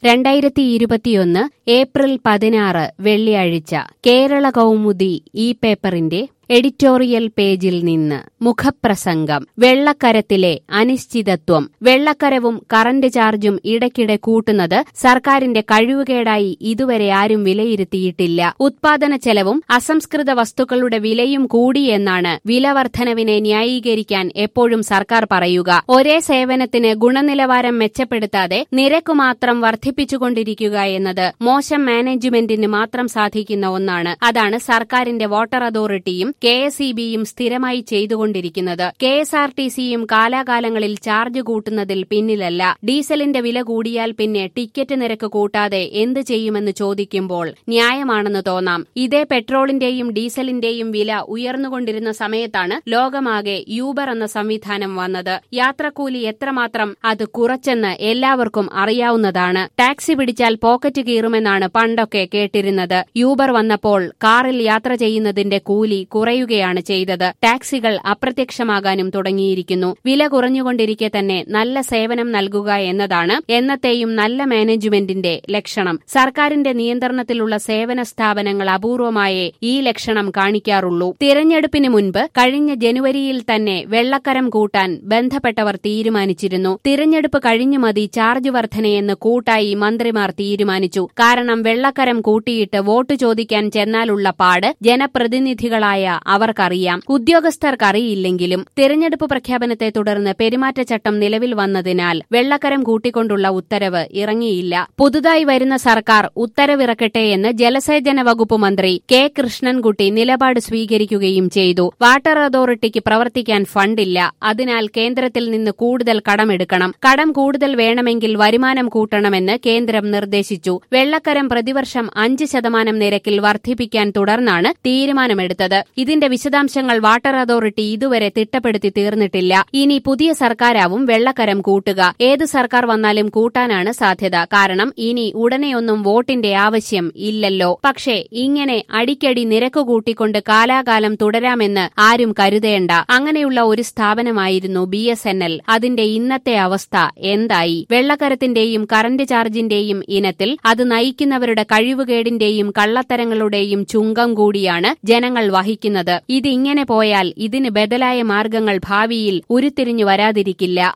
രണ്ടായിരത്തി ഇരുപത്തിയൊന്ന് ഏപ്രിൽ പതിനാറ് വെള്ളിയാഴ്ച കേരള കൗമുദി ഈ പേപ്പറിന്റെ എഡിറ്റോറിയൽ പേജിൽ നിന്ന് മുഖപ്രസംഗം വെള്ളക്കരത്തിലെ അനിശ്ചിതത്വം വെള്ളക്കരവും കറന്റ് ചാർജും ഇടയ്ക്കിടെ കൂട്ടുന്നത് സർക്കാരിന്റെ കഴിവുകേടായി ഇതുവരെ ആരും വിലയിരുത്തിയിട്ടില്ല ഉത്പാദന ചെലവും അസംസ്കൃത വസ്തുക്കളുടെ വിലയും കൂടിയെന്നാണ് വിലവർദ്ധനവിനെ ന്യായീകരിക്കാൻ എപ്പോഴും സർക്കാർ പറയുക ഒരേ സേവനത്തിന് ഗുണനിലവാരം മെച്ചപ്പെടുത്താതെ നിരക്ക് മാത്രം വർദ്ധിപ്പിച്ചുകൊണ്ടിരിക്കുക എന്നത് മോശം മാനേജ്മെന്റിന് മാത്രം സാധിക്കുന്ന ഒന്നാണ് അതാണ് സർക്കാരിന്റെ വാട്ടർ അതോറിറ്റിയും കെ എസ് ഇ ബിയും സ്ഥിരമായി ചെയ്തുകൊണ്ടിരിക്കുന്നത് കെ എസ് ആർ ടി സിയും കാലാകാലങ്ങളിൽ ചാർജ് കൂട്ടുന്നതിൽ പിന്നിലല്ല ഡീസലിന്റെ വില കൂടിയാൽ പിന്നെ ടിക്കറ്റ് നിരക്ക് കൂട്ടാതെ എന്ത് ചെയ്യുമെന്ന് ചോദിക്കുമ്പോൾ ന്യായമാണെന്ന് തോന്നാം ഇതേ പെട്രോളിന്റെയും ഡീസലിന്റെയും വില ഉയർന്നുകൊണ്ടിരുന്ന സമയത്താണ് ലോകമാകെ യൂബർ എന്ന സംവിധാനം വന്നത് യാത്രക്കൂലി എത്രമാത്രം അത് കുറച്ചെന്ന് എല്ലാവർക്കും അറിയാവുന്നതാണ് ടാക്സി പിടിച്ചാൽ പോക്കറ്റ് കീറുമെന്നാണ് പണ്ടൊക്കെ കേട്ടിരുന്നത് യൂബർ വന്നപ്പോൾ കാറിൽ യാത്ര ചെയ്യുന്നതിന്റെ കൂലി കുറയുകയാണ് ചെയ്തത് ടാക്സികൾ അപ്രത്യക്ഷമാകാനും തുടങ്ങിയിരിക്കുന്നു വില കുറഞ്ഞുകൊണ്ടിരിക്കെ തന്നെ നല്ല സേവനം നൽകുക എന്നതാണ് എന്നത്തെയും നല്ല മാനേജ്മെന്റിന്റെ ലക്ഷണം സർക്കാരിന്റെ നിയന്ത്രണത്തിലുള്ള സേവന സ്ഥാപനങ്ങൾ അപൂർവമായേ ഈ ലക്ഷണം കാണിക്കാറുള്ളൂ തിരഞ്ഞെടുപ്പിന് മുൻപ് കഴിഞ്ഞ ജനുവരിയിൽ തന്നെ വെള്ളക്കരം കൂട്ടാൻ ബന്ധപ്പെട്ടവർ തീരുമാനിച്ചിരുന്നു തിരഞ്ഞെടുപ്പ് കഴിഞ്ഞു മതി ചാർജ് വർധനയെന്ന് കൂട്ടായി മന്ത്രിമാർ തീരുമാനിച്ചു കാരണം വെള്ളക്കരം കൂട്ടിയിട്ട് വോട്ട് ചോദിക്കാൻ ചെന്നാലുള്ള പാട് ജനപ്രതിനിധികളായ അവർക്കറിയാം ഉദ്യോഗസ്ഥർക്കറിയില്ലെങ്കിലും തിരഞ്ഞെടുപ്പ് പ്രഖ്യാപനത്തെ തുടർന്ന് പെരുമാറ്റച്ചട്ടം നിലവിൽ വന്നതിനാൽ വെള്ളക്കരം കൂട്ടിക്കൊണ്ടുള്ള ഉത്തരവ് ഇറങ്ങിയില്ല പുതുതായി വരുന്ന സർക്കാർ ഉത്തരവിറക്കട്ടെ എന്ന് ജലസേചന വകുപ്പ് മന്ത്രി കെ കൃഷ്ണൻകുട്ടി നിലപാട് സ്വീകരിക്കുകയും ചെയ്തു വാട്ടർ അതോറിറ്റിക്ക് പ്രവർത്തിക്കാൻ ഫണ്ടില്ല അതിനാൽ കേന്ദ്രത്തിൽ നിന്ന് കൂടുതൽ കടമെടുക്കണം കടം കൂടുതൽ വേണമെങ്കിൽ വരുമാനം കൂട്ടണമെന്ന് കേന്ദ്രം നിർദ്ദേശിച്ചു വെള്ളക്കരം പ്രതിവർഷം അഞ്ച് ശതമാനം നിരക്കിൽ വർദ്ധിപ്പിക്കാൻ തുടർന്നാണ് തീരുമാനമെടുത്തത് ഇതിന്റെ വിശദാംശങ്ങൾ വാട്ടർ അതോറിറ്റി ഇതുവരെ തിട്ടപ്പെടുത്തി തീർന്നിട്ടില്ല ഇനി പുതിയ സർക്കാരാവും വെള്ളക്കരം കൂട്ടുക ഏത് സർക്കാർ വന്നാലും കൂട്ടാനാണ് സാധ്യത കാരണം ഇനി ഉടനെയൊന്നും വോട്ടിന്റെ ആവശ്യം ഇല്ലല്ലോ പക്ഷേ ഇങ്ങനെ അടിക്കടി നിരക്ക് കൂട്ടിക്കൊണ്ട് കാലാകാലം തുടരാമെന്ന് ആരും കരുതേണ്ട അങ്ങനെയുള്ള ഒരു സ്ഥാപനമായിരുന്നു ബി എസ് എൻ എൽ അതിന്റെ ഇന്നത്തെ അവസ്ഥ എന്തായി വെള്ളക്കരത്തിന്റെയും കറന്റ് ചാർജിന്റെയും ഇനത്തിൽ അത് നയിക്കുന്നവരുടെ കഴിവുകേടിന്റെയും കള്ളത്തരങ്ങളുടെയും ചുങ്കം കൂടിയാണ് ജനങ്ങൾ വഹിക്കുന്നത് ഇതിങ്ങനെ പോയാൽ ഇതിന് ബദലായ മാർഗങ്ങൾ ഭാവിയിൽ ഉരുത്തിരിഞ്ഞു വരാതിരിക്കില്ല